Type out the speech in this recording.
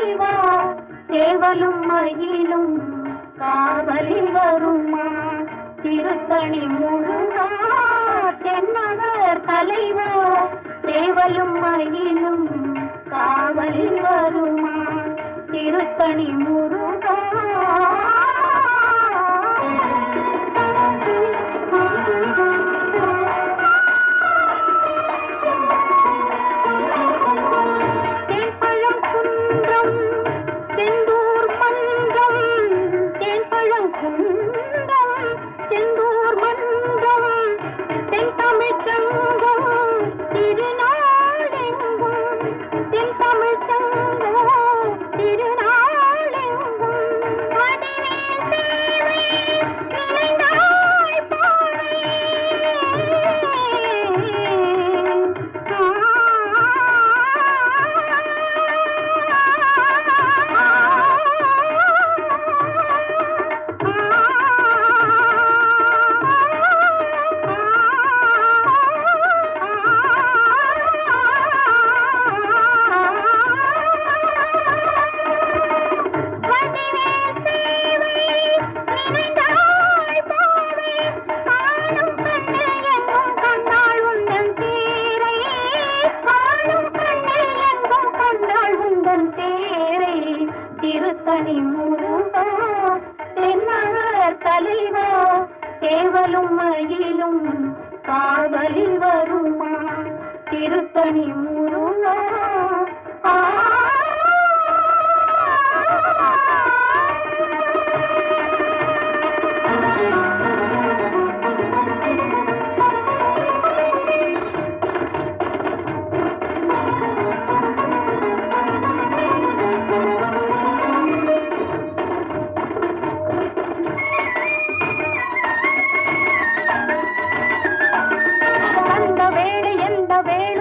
தலைவா சேவலும் மயிலும் காவலில் வருமா திருத்தணி முருகா தென்னவர் தலைவா சேவலும் மயிலும் காவலில் வருமா திருத்தணி முருகா தேன்பழம் குன்றம் செந்தூர் மன்றம் தேன்பழம் குன்றம் செந்தூர் மன்றம் தென்தமிழ் சங்கம் திருநாளெங்கும் தென்தமிழ் சங்கம் திருநாளெங்கும் வடிவேல் தேவை நினைந்தாய் வடிவேல் தேவை நினைந்தாய் பாவை காணும் கண்ணில் எங்கும் கண்டாள் உந்தன் தேரை காணும் கண்ணில் எங்கும் கண்டாள் உந்தன் தேரை திருத்தணி முருகா தென்னவர் தலைவா சேவலும் மயிலும் காவலில் வருமா திருத்தணி முருகா ஆ அந்த வேளை எந்த வேளை